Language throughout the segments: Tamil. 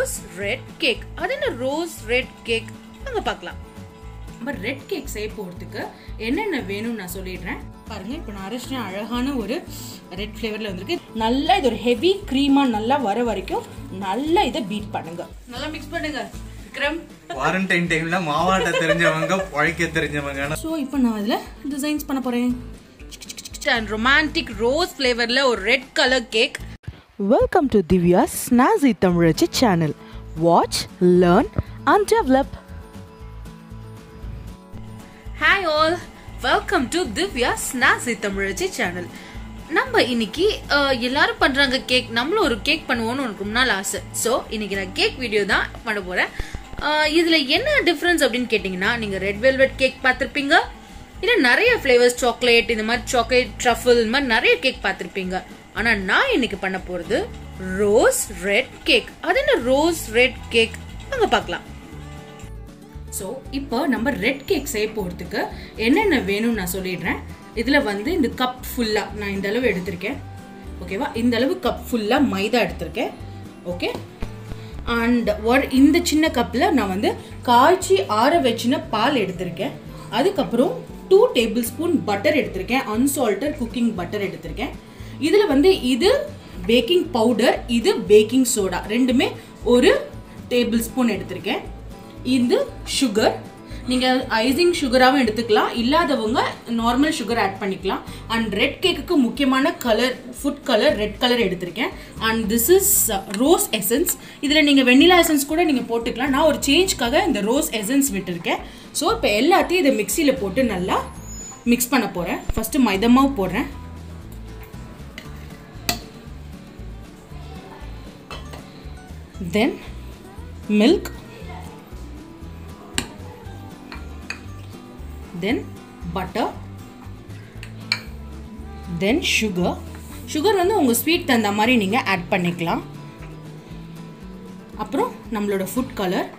ரோஸ் ரெட் கேக் அது என்ன ரோஸ் ரெட் கேக் அங்க பார்க்கலாம் நம்ம ரெட் கேக் செய்ய போகிறதுக்கு என்னென்ன வேணும்னு நான் சொல்லிடுறேன் பாருங்க இப்போ நான் அரைச்சின அழகான ஒரு ரெட் ஃப்ளேவரில் வந்திருக்கு நல்லா இது ஒரு ஹெவி க்ரீமா நல்லா வர வரைக்கும் நல்லா இதை பீட் பண்ணுங்க நல்லா மிக்ஸ் பண்ணுங்க விக்ரம் குவாரண்டைன் டைம்ல மாவாட்ட தெரிஞ்சவங்க பழைக்க தெரிஞ்சவங்க ஸோ இப்போ நான் அதில் டிசைன்ஸ் பண்ண போகிறேன் அண்ட் ரொமான்டிக் ரோஸ் ஃப்ளேவர்ல ஒரு red colour cake Welcome to Divya's Snazzy Tamrachi channel. Watch, learn, and develop. Hi all welcome to Divya ஸ்நாசி தமிழச்சி சேனல் நம்ம இன்னைக்கு அஹ், எல்லாரும் பண்றாங்க கேக் நம்மளும் ஒரு கேக் பண்ணுவோம்னு எனக்கு ரொம்ப நாள் ஆசை ஸோ இன்னைக்கு நான் கேக் வீடியோ தான் பண்ண போறேன் அஹ், இதுல என்ன டிஃபரன்ஸ் அப்படின்னு கேட்டிங்கன்னா நீங்க ரெட் வெல்வெட் கேக் பார்த்திருப்பீங்க இல்ல நிறைய ஃப்ளேவர்ஸ் சாக்லேட் இந்த மாதிரி சாக்லேட் ட்ரஃபிள் இந்த மாதிரி நிறைய கேக் பார்த்திருப்பீங்க ஆனா நான் இன்னைக்கு பண்ண போறது ரோஸ் ரெட் கேக் அது என்ன ரோஸ் ரெட் கேக் அங்க பார்க்கலாம் ஸோ இப்போ நம்ம ரெட் கேக் செய்ய போகிறதுக்கு என்னென்ன வேணும்னு நான் சொல்லிடுறேன் இதில் வந்து இந்த கப் ஃபுல்லாக நான் இந்த அளவு எடுத்திருக்கேன் ஓகேவா இந்த அளவு கப் ஃபுல்லாக மைதா எடுத்திருக்கேன் ஓகே அண்ட் ஒரு இந்த சின்ன கப்பில் நான் வந்து காய்ச்சி ஆற வச்சின பால் எடுத்திருக்கேன் அதுக்கப்புறம் டூ டேபிள் ஸ்பூன் பட்டர் எடுத்திருக்கேன் அன்சால்டட் குக்கிங் பட்டர் எடுத்திருக்கேன் இதில் வந்து இது பேக்கிங் பவுடர் இது பேக்கிங் சோடா ரெண்டுமே ஒரு டேபிள் ஸ்பூன் எடுத்திருக்கேன் இது சுகர் நீங்கள் ஐசிங் சுகராகவும் எடுத்துக்கலாம் இல்லாதவங்க நார்மல் சுகர் ஆட் பண்ணிக்கலாம் அண்ட் ரெட் கேக்குக்கு முக்கியமான colour food colour red colour எடுத்திருக்கேன் and this is rose essence இதில் நீங்கள் வெண்ணிலா எசன்ஸ் கூட நீங்கள் போட்டுக்கலாம் நான் ஒரு சேஞ்ச்க்காக இந்த ரோஸ் எசன்ஸ் விட்டுருக்கேன் ஸோ இப்போ எல்லாத்தையும் இதை மிக்சியில் போட்டு நல்லா மிக்ஸ் பண்ண போகிறேன் ஃபஸ்ட்டு மைதமாவு போடுறேன் then milk then butter then sugar sugar வந்து உங்கள் ஸ்வீட் தகுந்த மாதிரி நீங்கள் ஆட் பண்ணிக்கலாம் அப்புறம் நம்மளோட ஃபுட் கலர்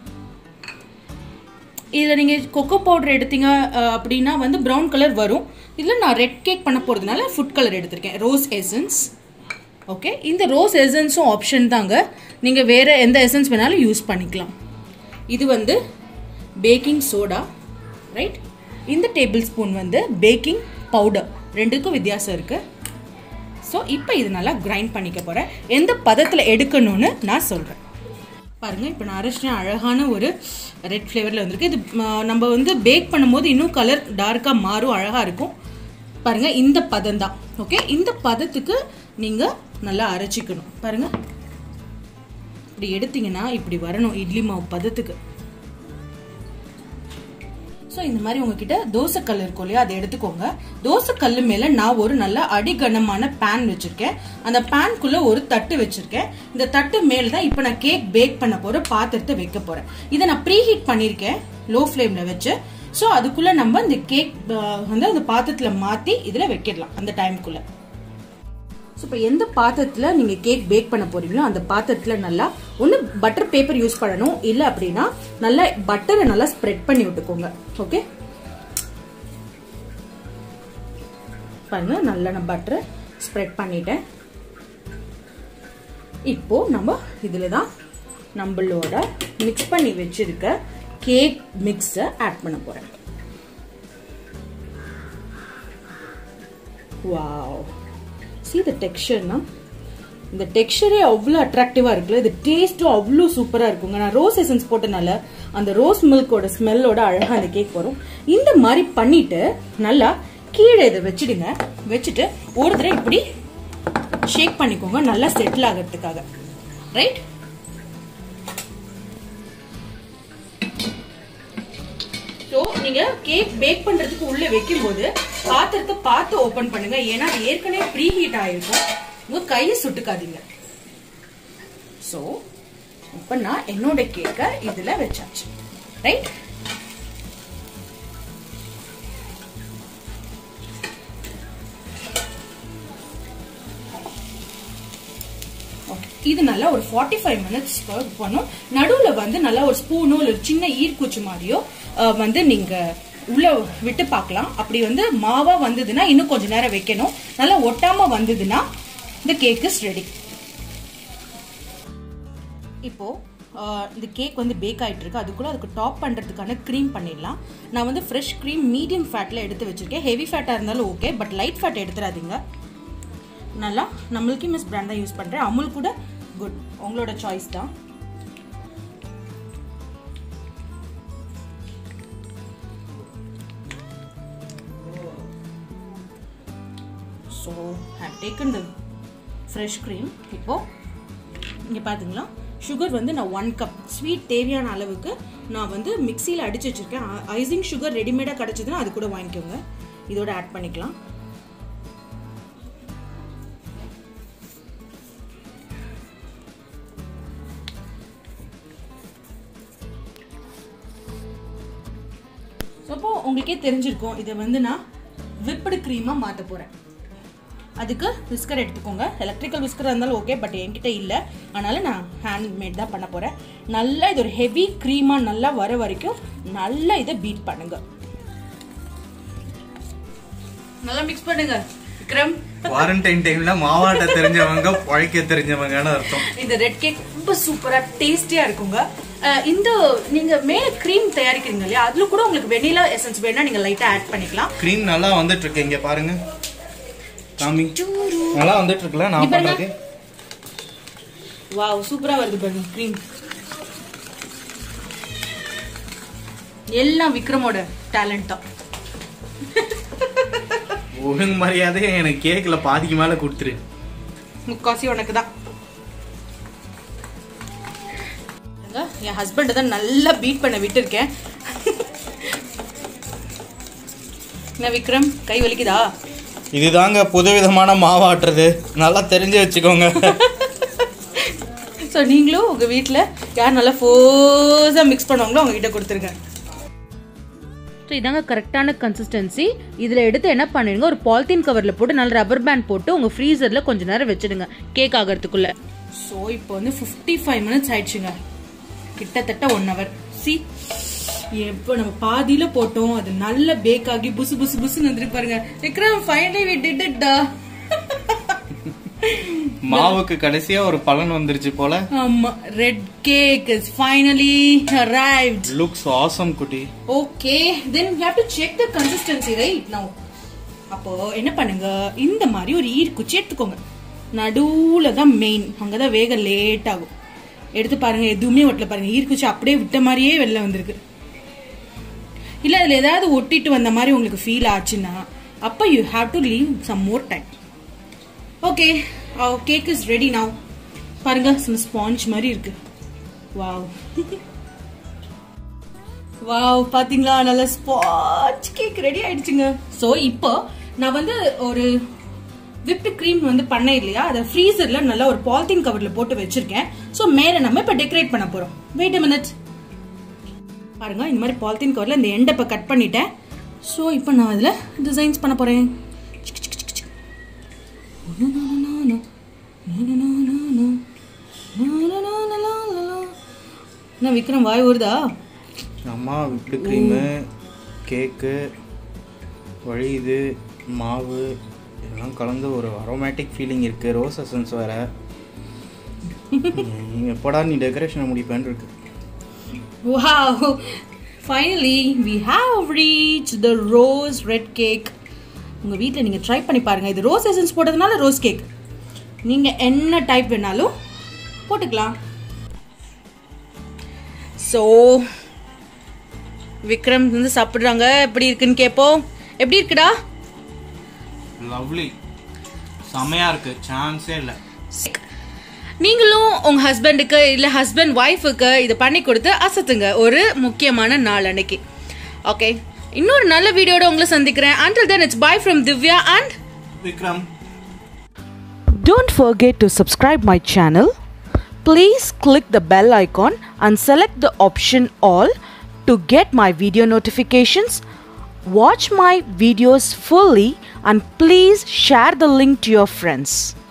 இதில் நீங்கள் கொக்கோ பவுடர் எடுத்தீங்க அஹ், அப்படின்னா வந்து ப்ரௌன் கலர் வரும் இதில் நான் ரெட் கேக் பண்ண போகிறதுனால ஃபுட் கலர் எடுத்திருக்கேன் ரோஸ் எசன்ஸ் ஓகே இந்த ரோஸ் எசன்ஸும் ஆப்ஷன் தாங்க நீங்கள் வேறு எந்த எசன்ஸ் வேணாலும் யூஸ் பண்ணிக்கலாம் இது வந்து பேக்கிங் சோடா ரைட் இந்த டேபிள் ஸ்பூன் வந்து பேக்கிங் பவுடர் ரெண்டுக்கும் வித்தியாசம் இருக்குது ஸோ இப்போ இது நல்லா கிரைண்ட் பண்ணிக்க போகிறேன் எந்த பதத்தில் எடுக்கணும்னு நான் சொல்கிறேன் பாருங்கள் இப்போ நான் அரைச்சின அழகான ஒரு ரெட் ஃப்ளேவரில் வந்திருக்கு இது ம, நம்ம வந்து பேக் பண்ணும்போது இன்னும் கலர் டார்க்காக மாறும் அழகாக இருக்கும் பாருங்கள் இந்த பதம் தான் ஓகே இந்த பதத்துக்கு நீங்கள் நல்லா அரைச்சிக்கணும் பாருங்கள் இப்படி எடுத்தீங்கன்னா இப்படி வரணும் இட்லி மாவு பதத்துக்கு ஸோ இந்த மாதிரி உங்ககிட்ட தோசைக்கல் இருக்கும் இல்லையா அதை எடுத்துக்கோங்க தோசைக்கல் மேலே நான் ஒரு நல்ல அடிகனமான பேன் வச்சிருக்கேன் அந்த பேன்குள்ள ஒரு தட்டு வச்சிருக்கேன் இந்த தட்டு மேல தான் இப்போ நான் கேக் பேக் பண்ண போற பாத்திரத்தை வைக்க போறேன் இதை நான் ப்ரீ ஹீட் பண்ணியிருக்கேன் லோ ஃப்ளேம்ல வச்சு ஸோ அதுக்குள்ள நம்ம இந்த கேக் வந்து அந்த பாத்திரத்துல மாத்தி இதுல வைக்கிடலாம் அந்த டைம்குள்ள ஸோ இப்போ எந்த பாத்திரத்தில் நீங்கள் கேக் பேக் பண்ண போறீங்களோ அந்த பாத்திரத்தில் நல்லா ஒன்று பட்டர் பேப்பர் யூஸ் பண்ணணும் இல்லை அப்படின்னா நல்லா பட்டரை நல்லா ஸ்ப்ரெட் பண்ணி விட்டுக்கோங்க ஓகே பாருங்க நல்லா நான் பட்டரை ஸ்ப்ரெட் பண்ணிட்டேன் இப்போ நம்ம இதில் தான் நம்மளோட மிக்ஸ் பண்ணி வச்சிருக்க கேக் மிக்ஸை ஆட் பண்ண போகிறேன் வாவ் see the டெக்ஸ்சர்னா இந்த டெக்ஸ்சரே அவ்வளோ அட்ராக்டிவாக இருக்குல்ல இது டேஸ்ட்டும் அவ்வளோ சூப்பராக இருக்குங்க நான் ரோஸ் எசன்ஸ் போட்டனால அந்த ரோஸ் மில்கோட ஸ்மெல்லோட அழகாக அந்த கேக் வரும் இந்த மாதிரி பண்ணிட்டு நல்லா கீழே இதை வச்சிடுங்க வச்சுட்டு ஒரு தடவை இப்படி ஷேக் பண்ணிக்கோங்க நல்லா செட்டில் ஆகிறதுக்காக ரைட் ஸோ நீங்க கேக் பேக் பண்றதுக்கு உள்ள வைக்கும்போது பாத்திரத்தை பார்த்து ஓபன் பண்ணுங்க ஏன்னா அது ஏற்கனவே ப்ரீ ஹீட் ஆயிருக்கும் உங்க கையை சுட்டுக்காதீங்க ஸோ இப்போ நான் என்னோட கேக்கை இதுல வச்சாச்சு ரைட் Okay. இது நல்லா ஒரு ஃபார்ட்டி ஃபைவ் மினிட்ஸ் பண்ணும் நடுவில் வந்து நல்லா ஒரு ஸ்பூனோ இல்லை சின்ன ஈர்க்குச்சி மாதிரியோ அஹ், வந்து நீங்க உள்ள விட்டு பார்க்கலாம் அப்படி வந்து மாவா வந்ததுன்னா இன்னும் கொஞ்ச நேரம் வைக்கணும் நல்லா ஒட்டாம வந்ததுன்னா இந்த கேக் இஸ் ரெடி இப்போது இந்த கேக் வந்து பேக் ஆகிட்டு இருக்கு அதுக்குள்ளே அதுக்கு டாப் பண்ணுறதுக்கான க்ரீம் பண்ணிடலாம் நான் வந்து ஃப்ரெஷ் க்ரீம் மீடியம் ஃபேட்டில் எடுத்து வச்சுருக்கேன் ஹெவி ஃபேட்டாக இருந்தாலும் ஓகே பட் லைட் ஃபேட் எடுத்துடாதீங்க நல்லா நம்மளுக்கு மிஸ் பிராண்ட் தான் யூஸ் பண்ணுறேன் அமுல் கூட குட் உங்களோட சாய்ஸ் தான் so have taken the fresh cream இப்போது இங்கே பார்த்தீங்களா சுகர் வந்து நான் ஒன் கப் ஸ்வீட் தேவையான அளவுக்கு நான் வந்து மிக்சியில் அடித்து வச்சுருக்கேன் ஐசிங் சுகர் ரெடிமேடாக கிடச்சதுன்னா அது கூட வாங்கிக்கோங்க இதோட ஆட் பண்ணிக்கலாம் அப்போ உங்களுக்கே தெரிஞ்சிருக்கும் இதை வந்து நான் விப்படு க்ரீமாக மாற்ற போகிறேன் அதுக்கு விஸ்கர் எடுத்துக்கோங்க எலக்ட்ரிக்கல் விஸ்கர் இருந்தாலும் ஓகே பட் என்கிட்ட இல்லை அதனால நான் ஹேண்ட்மேட் தான் பண்ண போகிறேன் நல்லா இது ஒரு ஹெவி க்ரீமாக நல்லா வர வரைக்கும் நல்லா இதை பீட் பண்ணுங்க நல்லா மிக்ஸ் பண்ணுங்க விக்ரம் குவாரண்டைன் டைம்ல மாவாட்ட தெரிஞ்சவங்க பழைக்க தெரிஞ்சவங்கன்னு அர்த்தம் இந்த ரெட் கேக் ரொம்ப சூப்பரா டேஸ்டியா இருக்குங்க அஹ் இந்த நீங்க மேல க்ரீம் தயாரிக்கிறீங்க இல்லையா அதுல கூட உங்களுக்கு வெனிலா எசன்ஸ் வேணா நீங்க லைட்டா ஆட் பண்ணிக்கலாம் க்ரீம் நல்லா வந்துட்டு இருக்கு இங்க பாருங்க காமி நல்லா வந்துட்டு இருக்குல்ல நான் இப்ப என்ன? பண்றது வாவ் சூப்பரா வருது பாருங்க க்ரீம் எல்லாம் விக்ரமோட டேலண்ட் தான் ஒழுங்கு மரியாதையை எனக்கு கேக்ல பாதிக்கு மேல கொடுத்துரு முக்காசி உனக்கு தான் என் ஹஸ்பண்டை தான் நல்லா பீட் பண்ண விட்டுருக்கேன் என்ன விக்ரம் கை வலிக்குதா இதுதாங்க புதுவிதமான மாவாட்டுறது நல்லா தெரிஞ்சு வச்சுக்கோங்க ஸோ நீங்களும் உங்கள் வீட்டில் யார் நல்லா ஃபோர்ஸாக மிக்ஸ் பண்ணுவாங்களோ அவங்ககிட்ட கொடுத்துருங்க ஸோ இதாங்க கரெக்டான கன்சிஸ்டன்சி இதில் எடுத்து என்ன பண்ணிடுங்க ஒரு பாலித்தீன் கவரில் போட்டு நல்ல ரப்பர் பேண்ட் போட்டு உங்கள் ஃப்ரீசரில் கொஞ்ச நேரம் வச்சிடுங்க கேக் ஆகிறதுக்குள்ள ஸோ இப்போ வந்து ஃபிஃப்டி ஃபைவ் மினிட்ஸ் ஆயிடுச்சுங்க கிட்டத்தட்ட ஒன் ஹவர் சி எப்போ நம்ம பாதியில போட்டோம் அது நல்ல பேக் ஆகி புசு புசு புசுன்னு வந்துருக்கு பாருங்க Vikram finally we did it டா மாவுக்கு கடைசியா ஒரு பலன் வந்துருச்சு போல ஆமா red cake is finally arrived looks awesome குட்டி okay then you have to check the consistency right now அப்போ என்ன பண்ணுங்க இந்த மாதிரி ஒரு ஈர்க்குச்சி எடுத்துக்கோங்க நடுவுல தான் மெயின் அங்கதான் வேக லேட் ஆகும் எடுத்து பாருங்க எதுவுமே ஒட்டல பாருங்க ஈர்க்குச்சி அப்படியே விட்ட மாதிரியே வெளில வந்திருக்கு இல்ல அதுல ஏதாவது ஒட்டிட்டு வந்த மாதிரி உங்களுக்கு ஃபீல் ஆச்சுன்னா அப்ப you have to leave some more time okay cake is ready now பாருங்க ஸ்பாஞ்ச் மாதிரி இருக்கு வாவ் வாவ் பாத்தீங்களா நல்ல ஸ்பாஞ்ச் கேக் ரெடி ஆயிடுச்சுங்க சோ இப்போ நான் வந்து ஒரு விப்டு க்ரீம் வந்து பண்ணேன் இல்லையா அதை ஃப்ரீசர்ல நல்லா ஒரு பாலித்தீன் கவர்ல போட்டு வச்சிருக்கேன் சோ மேல நம்ம இப்ப டெக்கரேட் பண்ண போறோம் வெயிட் மினிட் பாருங்க இந்த மாதிரி பாலித்தீன் கவர்ல இந்த எண்டை இப்போ கட் பண்ணிட்டேன் ஸோ இப்போ நான் அதில் டிசைன்ஸ் பண்ண போறேன் என்ன விக்ரம் வாய் வருதா அம்மா விப்டு க்ரீமு கேக்கு வழியுது மாவு இதெல்லாம் கலந்து ஒரு அரோமேட்டிக் ஃபீலிங் இருக்கு ரோஸ் எசன்ஸ் வேற நீ எப்படா நீ டெக்கரேஷனை முடிப்பேன்னு இருக்கு Wow! Finally, we have reached the rose red cake. உங்கள் வீட்டில் நீங்கள் ட்ரை பண்ணி பாருங்கள் இது ரோஸ் எசன்ஸ் போட்டதுனால ரோஸ் கேக் நீங்கள் என்ன டைப் வேணாலும் போட்டுக்கலாம் ஸோ விக்ரம் வந்து சாப்பிட்றாங்க எப்படி இருக்குன்னு கேட்போம் எப்படி இருக்குடா லவ்லி செமையா இருக்கு சான்ஸே இல்லை நீங்களும் உங்க ஹஸ்பண்டுக்கு இல்ல ஹஸ்பண்ட் ஒய்ஃபுக்கு இதை பண்ணி கொடுத்து அசத்துங்க ஒரு முக்கியமான நாள் அன்னைக்கு ஓகே இன்னொரு நல்ல வீடியோட உங்களை சந்திக்கிறேன் until then it's bye from Divya and Vikram Don't forget to subscribe my channel. Please click the bell icon and select the option all to get my video notifications. Watch my videos fully and please share the link to your friends.